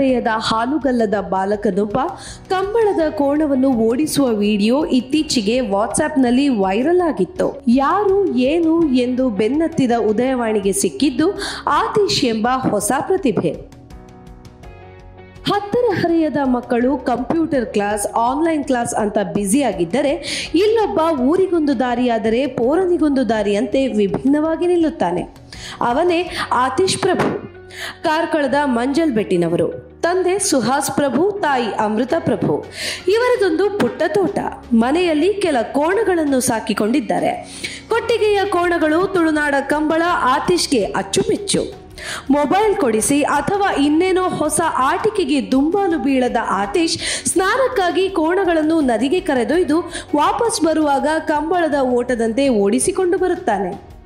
ಹರೆಯದ ಹಾಲುಗಲ್ಲದ ಬಾಲಕನೊಬ್ಬ ಕಂಬಳದ ಕೋಣವನ್ನು ಓಡಿಸುವ ವಿಡಿಯೋ ಇತ್ತೀಚೆಗೆ ವಾಟ್ಸ್ಆಪ್ನಲ್ಲಿ ವೈರಲ್ ಆಗಿತ್ತು ಯಾರು ಏನು ಎಂದು ಬೆನ್ನತ್ತಿದ ಉದಯವಾಣಿಗೆ ಸಿಕ್ಕಿದ್ದು ಆತೀಶ್ ಎಂಬ ಹೊಸ ಪ್ರತಿಭೆ ಹತ್ತರ ಹರೆಯದ ಮಕ್ಕಳು ಕಂಪ್ಯೂಟರ್ ಕ್ಲಾಸ್ ಆನ್ಲೈನ್ ಕ್ಲಾಸ್ ಅಂತ ಬ್ಯುಸಿಯಾಗಿದ್ದರೆ ಇಲ್ಲೊಬ್ಬ ಊರಿಗೊಂದು ದಾರಿಯಾದರೆ ಪೋರನಿಗೊಂದು ದಾರಿಯಂತೆ ವಿಭಿನ್ನವಾಗಿ ನಿಲ್ಲುತ್ತಾನೆ ಅವನೇ ಆತೀಶ್ ಪ್ರಭು ಕಾರ್ಕಳದ ಮಂಜಲ್ ಬೆಟ್ಟಿನವರು ತಂದೆ ಸುಹಾಸ್ ಪ್ರಭು ತಾಯಿ ಅಮೃತ ಪ್ರಭು ಇವರದೊಂದು ಪುಟ್ಟ ತೋಟ ಮನೆಯಲ್ಲಿ ಕೆಲ ಕೋಣಗಳನ್ನು ಸಾಕಿಕೊಂಡಿದ್ದಾರೆ ಕೊಟ್ಟಿಗೆಯ ಕೋಣಗಳು ತುಳುನಾಡ ಕಂಬಳ ಆತೀಶ್ಗೆ ಅಚ್ಚುಮೆಚ್ಚು ಮೊಬೈಲ್ ಕೊಡಿಸಿ ಅಥವಾ ಇನ್ನೇನೋ ಹೊಸ ಆಟಿಕೆಗೆ ದುಂಬಾಲು ಬೀಳದ ಆತೀಶ್ ಸ್ನಾನಕ್ಕಾಗಿ ಕೋಣಗಳನ್ನು ನದಿಗೆ ಕರೆದೊಯ್ದು ವಾಪಸ್ ಬರುವಾಗ ಕಂಬಳದ ಓಟದಂತೆ ಓಡಿಸಿಕೊಂಡು ಬರುತ್ತಾನೆ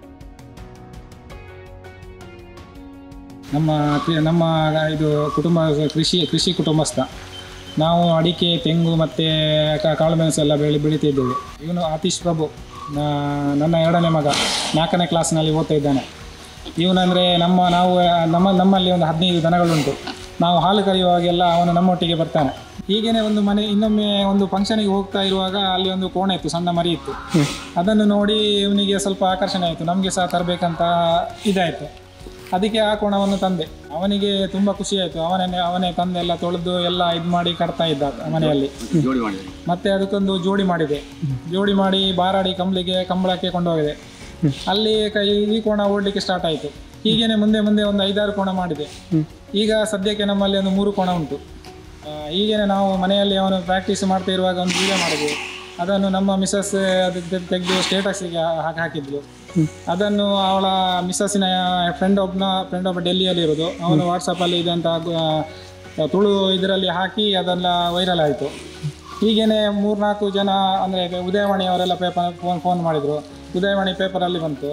ನಮ್ಮ ಕೃ- ನಮ್ಮ ಇದು ಕುಟುಂಬ ಕೃಷಿ ಕೃಷಿ ಕುಟುಂಬಸ್ಥ ನಾವು ಅಡಿಕೆ ತೆಂಗು ಮತ್ತು ಕಾಳುಮೆಣಸು ಎಲ್ಲ ಬೆಳೆ ಬೆಳೀತಿದ್ದೇವೆ ಇವನು ಆತೀಶ್ ಪ್ರಭು ನಾ- ನನ್ನ ಎರಡನೇ ಮಗ ನಾಲ್ಕನೇ ಕ್ಲಾಸ್ನಲ್ಲಿ ಓದ್ತಾ ಇದ್ದಾನೆ ಇವನಂದರೆ ನಮ್ಮ ನಾವು ನಮ್ಮ ನಮ್ಮಲ್ಲಿ ಒಂದು ಹದಿನೈದು ದನಗಳುಂಟು ನಾವು ಹಾಲು ಕರೆಯುವಾಗೆಲ್ಲ ಅವನು ನಮ್ಮೊಟ್ಟಿಗೆ ಬರ್ತಾನೆ ಹೀಗೇನೆ ಒಂದು ಮನೆ ಇನ್ನೊಮ್ಮೆ ಒಂದು ಫಂಕ್ಷನಿಗೆ ಹೋಗ್ತಾ ಇರುವಾಗ ಅಲ್ಲಿ ಒಂದು ಕೋಣೆ ಇತ್ತು ಸಣ್ಣ ಮರಿ ಇತ್ತು ಅದನ್ನು ನೋಡಿ ಇವನಿಗೆ ಸ್ವಲ್ಪ ಆಕರ್ಷಣೆ ಆಯಿತು ನಮಗೆ ಸಹ ತರಬೇಕಂತ ಇದಾಯಿತು ಅದಕ್ಕೆ ಆ ಕೋಣವನ್ನು ತಂದೆ ಅವನಿಗೆ ತುಂಬ ಖುಷಿ ಆಯಿತು ಅವನೇ ಅವನೇ ತಂದೆ ಎಲ್ಲ ತೊಳೆದು ಎಲ್ಲ ಇದು ಮಾಡಿ ಕಟ್ತಾ ಇದ್ದ ಮನೆಯಲ್ಲಿ ಜೋಡಿ ಮಾಡಿದ್ರಿ ಮತ್ತೆ ಅದಕ್ಕೊಂದು ಜೋಡಿ ಮಾಡಿದೆ ಜೋಡಿ ಮಾಡಿ ಬಾರಾಡಿ ಕಂಬಳಿಗೆ ಕಂಬಳಕ್ಕೆ ಕೊಂಡೋಗಿದೆ ಅಲ್ಲಿ ಕೈ ಈ ಕೋಣ ಓಡಲಿಕ್ಕೆ ಸ್ಟಾರ್ಟ್ ಆಯಿತು ಹೀಗೇನೆ ಮುಂದೆ ಮುಂದೆ ಒಂದು ಐದಾರು ಕೋಣ ಮಾಡಿದೆ ಈಗ ಸದ್ಯಕ್ಕೆ ನಮ್ಮಲ್ಲಿ ಒಂದು ಮೂರು ಕೋಣ ಉಂಟು ಆ, ಹೀಗೇನೆ ನಾವು ಮನೆಯಲ್ಲಿ ಅವನು ಪ್ರಾಕ್ಟೀಸ್ ಮಾಡ್ತಾ ಇರುವಾಗ ಒಂದು ವಿಡಿಯೋ ಮಾಡಿದ್ವಿ ಅದನ್ನು ನಮ್ಮ ಮಿಸಸ್ ಅದು ತೆಗೆದು ಸ್ಟೇಟಸ್ಗೆ ಹಾಕಿ ಹಾಕಿದ್ಲು ಅದನ್ನು ಅವಳ ಮಿಸ್ಸಸ್ಸಿನ ಫ್ರೆಂಡ್ ಒಬ್ಬನ ಫ್ರೆಂಡ್ ಒಬ್ಬ ಡೆಲ್ಲಿಯಲ್ಲಿ ಇರೋದು ಅವನು ವಾಟ್ಸಪ್ಪಲ್ಲಿ ಇದೆ ಅಂತ ಆ, ತುಳು ಇದರಲ್ಲಿ ಹಾಕಿ ಅದೆಲ್ಲ ವೈರಲ್ ಆಯಿತು ಹೀಗೇನೆ ಮೂರ್ನಾಲ್ಕು ಜನ ಅಂದರೆ ಉದಯವಾಣಿ ಅವರೆಲ್ಲ ಪೇಪರ್ ಫೋನ್ ಫೋನ್ ಮಾಡಿದರು ಉದಯವಾಣಿ ಪೇಪರಲ್ಲಿ ಬಂತು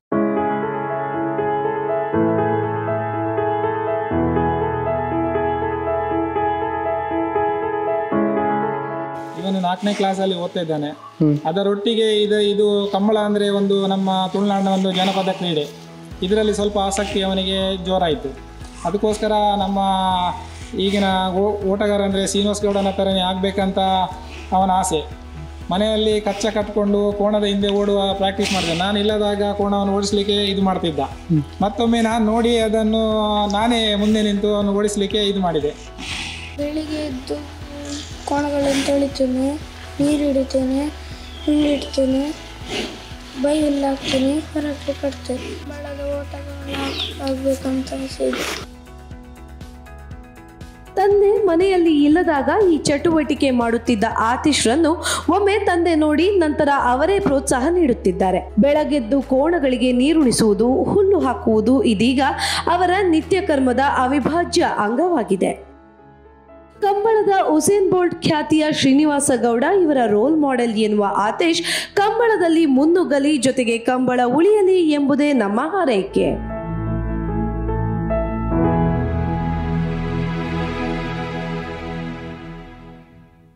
ಇವನು ನಾಲ್ಕನೇ ಕ್ಲಾಸಲ್ಲಿ ಓದ್ತಾ ಇದ್ದಾನೆ ಅದರೊಟ್ಟಿಗೆ ಇದು ಇದು ಕಂಬಳ ಅಂದರೆ ಒಂದು ನಮ್ಮ ತುಳುನಾಡಿನ ಒಂದು ಜನಪದ ಕ್ರೀಡೆ ಇದರಲ್ಲಿ ಸ್ವಲ್ಪ ಆಸಕ್ತಿ ಅವನಿಗೆ ಜೋರಾಯಿತು ಅದಕ್ಕೋಸ್ಕರ ನಮ್ಮ ಈಗಿನ ಓ- ಓಟಗಾರ ಅಂದರೆ ಶ್ರೀನಿವಾಸ್ ಗೌಡನ ಥರನೇ ಆಗಬೇಕಂತ ಅವನ ಆಸೆ ಮನೆಯಲ್ಲಿ ಕಚ್ಚ ಕಟ್ಕೊಂಡು ಕೋಣದ ಹಿಂದೆ ಓಡುವ ಪ್ರಾಕ್ಟೀಸ್ ಮಾಡಿದೆ ನಾನು ಇಲ್ಲದಾಗ ಕೋಣವನ್ನು ಓಡಿಸ್ಲಿಕ್ಕೆ ಇದು ಮಾಡ್ತಿದ್ದ ಮತ್ತೊಮ್ಮೆ ನಾನು ನೋಡಿ ಅದನ್ನು ನಾನೇ ಮುಂದೆ ನಿಂತು ಅವನು ಓಡಿಸ್ಲಿಕ್ಕೆ ಇದು ಮಾಡಿದೆ ಬೆಳಿಗ್ಗೆ ಎದ್ದು ಕೋಣಗಳನ್ನು ತೊಳಿತೇನೆ ನೀರು ಹಿಡಿತೇನೆ ಹುಲ್ಲು ಇಡ್ತೇನೆ ಬೈ ಹುಲ್ಲು ಹಾಕ್ತೇನೆ ಹೊರಗೆ ಕಟ್ತೇನೆ ಬೆಳದ ಓಟಗಳನ್ನು ಆಗಬೇಕಂತ ಆಸೆ ಇದೆ ತಂದೆ ಮನೆಯಲ್ಲಿ ಇಲ್ಲದಾಗ ಈ ಚಟುವಟಿಕೆ ಮಾಡುತ್ತಿದ್ದ ಆತಿಶ್ರನ್ನು ಒಮ್ಮೆ ತಂದೆ ನೋಡಿ ನಂತರ ಅವರೇ ಪ್ರೋತ್ಸಾಹ ನೀಡುತ್ತಿದ್ದಾರೆ ಬೆಳಗೆದ್ದು ಕೋಣಗಳಿಗೆ ನೀರುಣಿಸುವುದು ಹುಲ್ಲು ಹಾಕುವುದು ಇದೀಗ ಅವರ ನಿತ್ಯ ಕರ್ಮದ ಅವಿಭಾಜ್ಯ ಅಂಗವಾಗಿದೆ ಕಂಬಳದ ಉಸೇನ್ ಬೋಲ್ಟ್ ಖ್ಯಾತಿಯ ಶ್ರೀನಿವಾಸ ಗೌಡ ಇವರ ರೋಲ್ ಮಾಡೆಲ್ ಎನ್ನುವ ಆತೇಶ್ ಕಂಬಳದಲ್ಲಿ ಮುನ್ನುಗ್ಗಲಿ ಜೊತೆಗೆ ಕಂಬಳ ಉಳಿಯಲಿ ಎಂಬುದೇ ನಮ್ಮ ಹಾರೈಕೆ